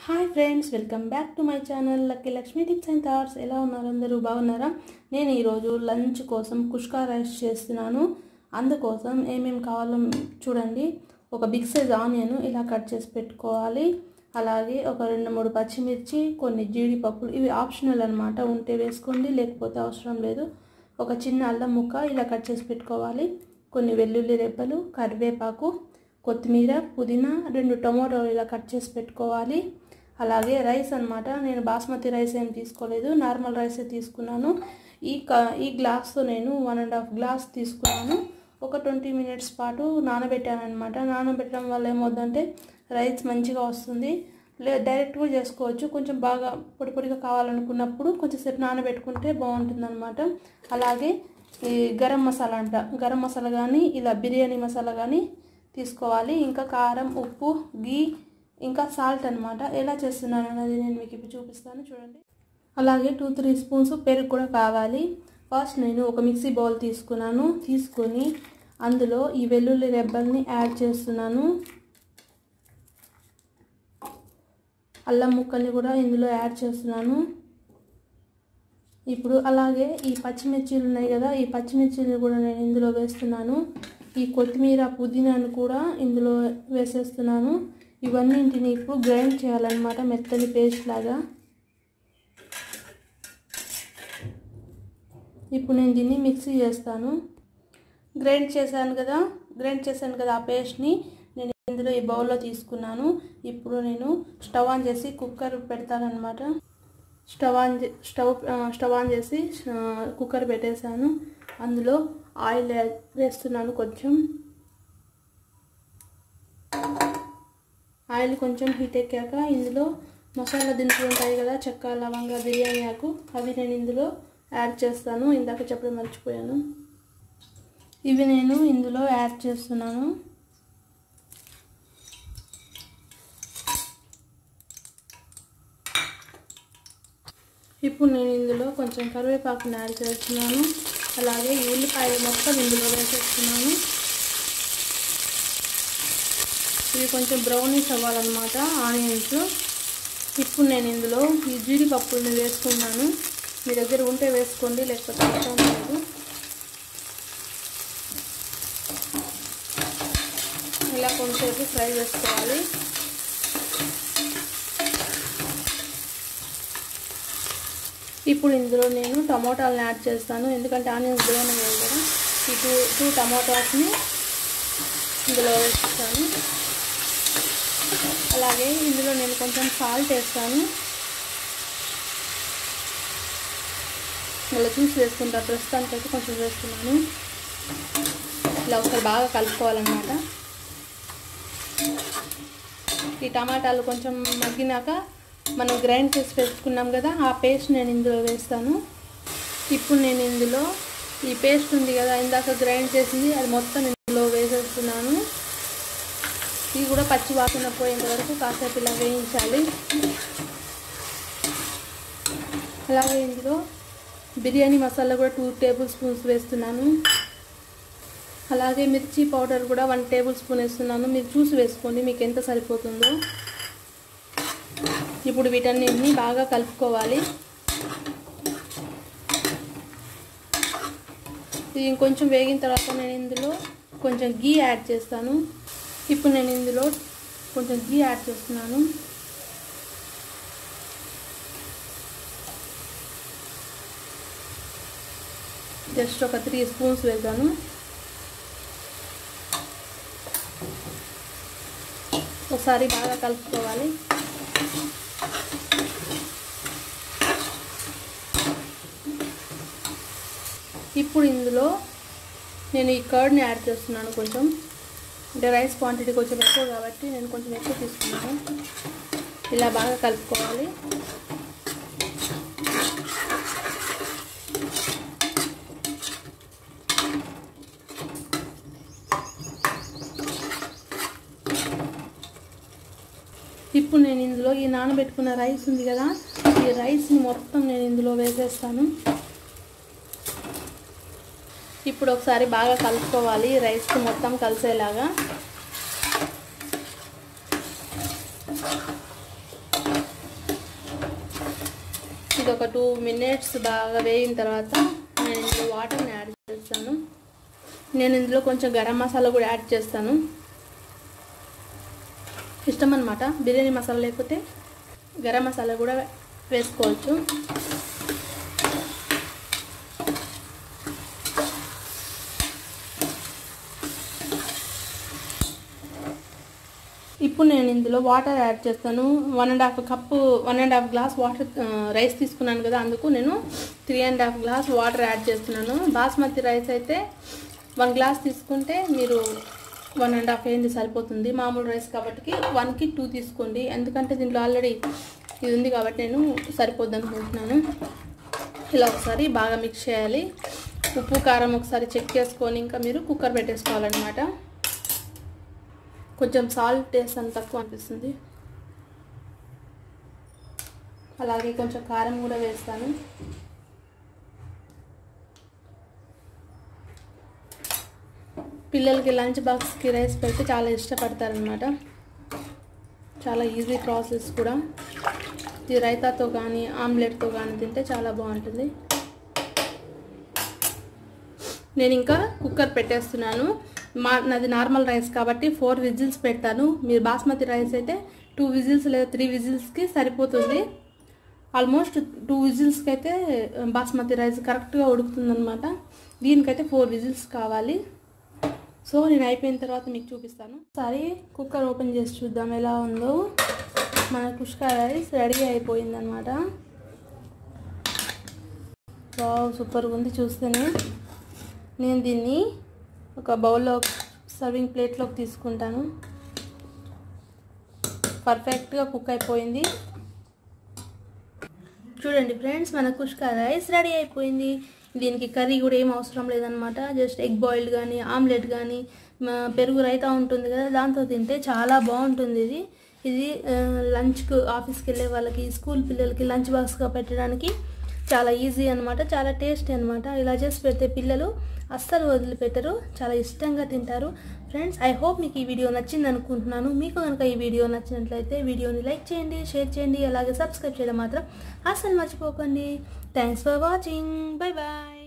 hi friends welcome back to my channel lucky Lakshmi tips and thoughts ఎలా ఉన్నారు అందరూ బాగున్నారా నేను ఈరోజు లంచ్ కోసం కుష్కా రైస్ చేస్తున్నాను అందుకోసం ఏమేమి కావాలో చూడండి ఒక బిగ్ సైజ్ ఆనియన్ ఇలా కట్ చేసి పెట్టుకోవాలి అలాగే ఒక రెండు మూడు పచ్చిమిర్చి కొన్ని జీడిపప్పులు ఇవి ఆప్షనల్ అనమాట ఉంటే వేసుకోండి లేకపోతే అవసరం లేదు ఒక చిన్న అల్లం ముక్క ఇలా కట్ చేసి పెట్టుకోవాలి కొన్ని వెల్లుల్లి రెబ్బలు కరివేపాకు కొత్తిమీర పుదీనా రెండు టొమాటోలు ఇలా కట్ చేసి పెట్టుకోవాలి అలాగే రైస్ అనమాట నేను బాస్మతి రైస్ ఏం తీసుకోలేదు నార్మల్ రైసే తీసుకున్నాను ఈ క ఈ గ్లాస్తో నేను వన్ అండ్ హాఫ్ గ్లాస్ తీసుకున్నాను ఒక ట్వంటీ మినిట్స్ పాటు నానబెట్టాను అనమాట నానబెట్టడం వల్ల ఏమవుతుందంటే రైస్ మంచిగా వస్తుంది లే డైరెక్ట్ కూడా చేసుకోవచ్చు కొంచెం బాగా పొడి పొడిగా కావాలనుకున్నప్పుడు కొంచెం సేపు నానబెట్టుకుంటే బాగుంటుంది అనమాట అలాగే ఈ గరం మసాలా అంట గరం మసాలా కానీ ఇలా బిర్యానీ మసాలా కానీ తీసుకోవాలి ఇంకా కారం ఉప్పు గీ ఇంకా సాల్ట్ అనమాట ఎలా చేస్తున్నాను అనేది నేను మీకు ఇప్పుడు చూపిస్తాను చూడండి అలాగే టూ త్రీ స్పూన్స్ పెరుగు కూడా కావాలి ఫస్ట్ నేను ఒక మిక్సీ బౌల్ తీసుకున్నాను తీసుకొని అందులో ఈ వెల్లుల్లి రెబ్బల్ని యాడ్ చేస్తున్నాను అల్లం ముక్కల్ని కూడా ఇందులో యాడ్ చేస్తున్నాను ఇప్పుడు అలాగే ఈ పచ్చిమిర్చీలు ఉన్నాయి కదా ఈ పచ్చిమిర్చీలు కూడా నేను ఇందులో వేస్తున్నాను ఈ కొత్తిమీర పుదీనాను కూడా ఇందులో వేసేస్తున్నాను ఇవన్నింటిని ఇప్పుడు గ్రైండ్ చేయాలన్నమాట మెత్తని పేస్ట్ లాగా ఇప్పుడు నేను దీన్ని మిక్సీ చేస్తాను గ్రైండ్ చేశాను కదా గ్రైండ్ చేశాను కదా ఆ పేస్ట్ని నేను ఇందులో ఈ బౌల్లో తీసుకున్నాను ఇప్పుడు నేను స్టవ్ ఆన్ చేసి కుక్కర్ పెడతానమాట stove on stove stove on చేసి కుక్కర్ పెట్టేశాను అందులో ఆయిల్ వేస్తున్నాను కొంచెం ఆయిల్ కొంచెం హీట్ ఎక్కాక ఇందులో మసాలా దినుసులు ఉంటాయి కదా చెక్క లవంగా బిర్యానీ ఆకు అవి నేను ఇందులో యాడ్ చేస్తాను ఇందాక చెప్పడం మర్చిపోయాను ఇవి నేను ఇందులో యాడ్ చేస్తున్నాను ఇప్పుడు నేను ఇందులో కొంచెం కరివేపాకుని యాడ్ చేస్తున్నాను అలాగే ఈ ఉల్లిపాయలు మొత్తం ఇందులో వేసేస్తున్నాను ఇవి కొంచెం బ్రౌనీస్ అవ్వాలన్నమాట ఆనియన్స్ ఇప్పుడు నేను ఇందులో ఈ జీడిపప్పుల్ని వేసుకున్నాను మీ దగ్గర ఉంటే వేసుకోండి లేకపోతే అవసరం లేదు ఇలా కొంచెంసేపు ఫ్రై చేసుకోవాలి ఇప్పుడు ఇందులో నేను టమోటాలను యాడ్ చేస్తాను ఎందుకంటే ఆనియన్స్ బ్రౌన్ అయ్యాయి కదా ఈ టూ టూ టమాటాస్ని ఇందులో వేస్తాను అలాగే ఇందులో నేను కొంచెం సాల్ట్ వేస్తాను మళ్ళీ చూసి వేసుకుంటా ప్రస్తుతానికి అయితే కొంచెం వేస్తున్నాను ఇలా ఒకసారి బాగా కలుపుకోవాలన్నమాట ఈ టమాటాలు కొంచెం మగ్గినాక మనం గ్రైండ్ చేసి పెట్టుకున్నాం కదా ఆ పేస్ట్ నేను ఇందులో వేస్తాను ఇప్పుడు నేను ఇందులో ఈ పేస్ట్ ఉంది కదా ఇందాక గ్రైండ్ చేసింది అది మొత్తం ఇందులో వేసేస్తున్నాను ఇది కూడా పచ్చి వాసన పోయేంత వరకు కాసేపు ఇలా వేయించాలి అలాగే ఇందులో బిర్యానీ మసాలా కూడా టూ టేబుల్ స్పూన్స్ వేస్తున్నాను అలాగే మిర్చి పౌడర్ కూడా వన్ టేబుల్ స్పూన్ వేస్తున్నాను మీరు చూసి వేసుకోండి మీకు ఎంత సరిపోతుందో ఇప్పుడు వీటన్నిటిని బాగా కలుపుకోవాలి ఇది ఇంకొంచెం వేగిన తర్వాత నేను ఇందులో కొంచెం గీ యాడ్ చేస్తాను ఇప్పుడు నేను ఇందులో కొంచెం గీ యాడ్ చేస్తున్నాను జస్ట్ ఒక త్రీ స్పూన్స్ వేసాను ఒకసారి బాగా కలుపుకోవాలి ఇప్పుడు ఇందులో నేను ఈ కర్డ్ని యాడ్ చేస్తున్నాను కొంచెం అంటే రైస్ క్వాంటిటీ కొంచెం ఎక్కువ కాబట్టి నేను కొంచెం ఎక్కువ తీసుకున్నాను ఇలా బాగా కలుపుకోవాలి ఇప్పుడు నేను ఇందులో ఈ నానబెట్టుకున్న రైస్ ఉంది కదా ఈ రైస్ని మొత్తం నేను ఇందులో వేసేస్తాను ఇప్పుడు ఒకసారి బాగా కలుపుకోవాలి రైస్కి మొత్తం కలిసేలాగా ఇది ఒక టూ మినిట్స్ బాగా వేగిన తర్వాత నేను ఇందులో వాటర్ని యాడ్ చేస్తాను నేను ఇందులో కొంచెం గరం మసాలా కూడా యాడ్ చేస్తాను ఇష్టం అనమాట బిర్యానీ మసాలా లేకపోతే గరం మసాలా కూడా వేసుకోవచ్చు ఇప్పుడు నేను ఇందులో వాటర్ యాడ్ చేస్తాను one and half cup one and half glass water rice తీసుకున్నాను కదా అందుకు నేను three and half glass water add చేస్తున్నాను బాస్మతి రైస్ అయితే వన్ గ్లాస్ తీసుకుంటే మీరు వన్ అండ్ హాఫ్ వేయండి సరిపోతుంది మామూలు రైస్ కాబట్టి వన్కి టూ తీసుకోండి ఎందుకంటే దీంట్లో ఆల్రెడీ ఇది ఉంది కాబట్టి నేను సరిపోద్ది అనుకుంటున్నాను ఇలా ఒకసారి బాగా మిక్స్ చేయాలి ఉప్పు కారం ఒకసారి చెక్ చేసుకొని ఇంకా మీరు కుక్కర్ పెట్టేసుకోవాలన్నమాట కొంచెం సాల్ట్ టేస్ట్ అని తక్కువ అనిపిస్తుంది అలాగే కొంచెం కారం కూడా వేస్తాను పిల్లలకి లంచ్ బాక్స్కి రైస్ పెడితే చాలా ఇష్టపడతారనమాట చాలా ఈజీ ప్రాసెస్ కూడా ఇది రైతాతో కానీ ఆమ్లెట్తో కానీ తింటే చాలా బాగుంటుంది నేను ఇంకా కుక్కర్ పెట్టేస్తున్నాను మా నాది నార్మల్ రైస్ కాబట్టి ఫోర్ విజిల్స్ పెడతాను మీరు బాస్మతి రైస్ అయితే టూ విజిల్స్ లేదా త్రీ విజిల్స్కి సరిపోతుంది ఆల్మోస్ట్ టూ విజిల్స్కి అయితే బాస్మతి రైస్ కరెక్ట్గా ఉడుకుతుందనమాట దీనికైతే ఫోర్ విజిల్స్ కావాలి సో నేను అయిపోయిన తర్వాత మీకు చూపిస్తాను ఒకసారి కుక్కర్ ఓపెన్ చేసి చూద్దాం ఎలా ఉందో మన కుష్కా రైస్ రెడీ అయిపోయిందనమాట వావ్ సూపర్గా ఉంది చూస్తేనే నేను దీన్ని ఒక బౌల్లో సర్వింగ్ ప్లేట్లోకి తీసుకుంటాను పర్ఫెక్ట్గా కుక్ అయిపోయింది చూడండి ఫ్రెండ్స్ మన కుష్కా రైస్ రెడీ అయిపోయింది దీనికి కర్రీ కూడా ఏం అవసరం లేదనమాట జస్ట్ ఎగ్ బాయిల్డ్ కానీ ఆమ్లెట్ కానీ పెరుగు రైతా ఉంటుంది కదా దాంతో తింటే చాలా బాగుంటుంది ఇది ఇది లంచ్కు ఆఫీస్కి వెళ్ళే వాళ్ళకి స్కూల్ పిల్లలకి లంచ్ బాక్స్గా పెట్టడానికి చాలా ఈజీ అనమాట చాలా టేస్టీ అనమాట ఇలా చేసి పెడితే పిల్లలు అస్సలు వదిలిపెట్టరు చాలా ఇష్టంగా తింటారు ఫ్రెండ్స్ ఐ హోప్ మీకు ఈ వీడియో నచ్చింది అనుకుంటున్నాను మీకు కనుక ఈ వీడియో నచ్చినట్లయితే వీడియోని లైక్ చేయండి షేర్ చేయండి అలాగే సబ్స్క్రైబ్ చేయడం మాత్రం అస్సలు మర్చిపోకండి thanks for watching bye bye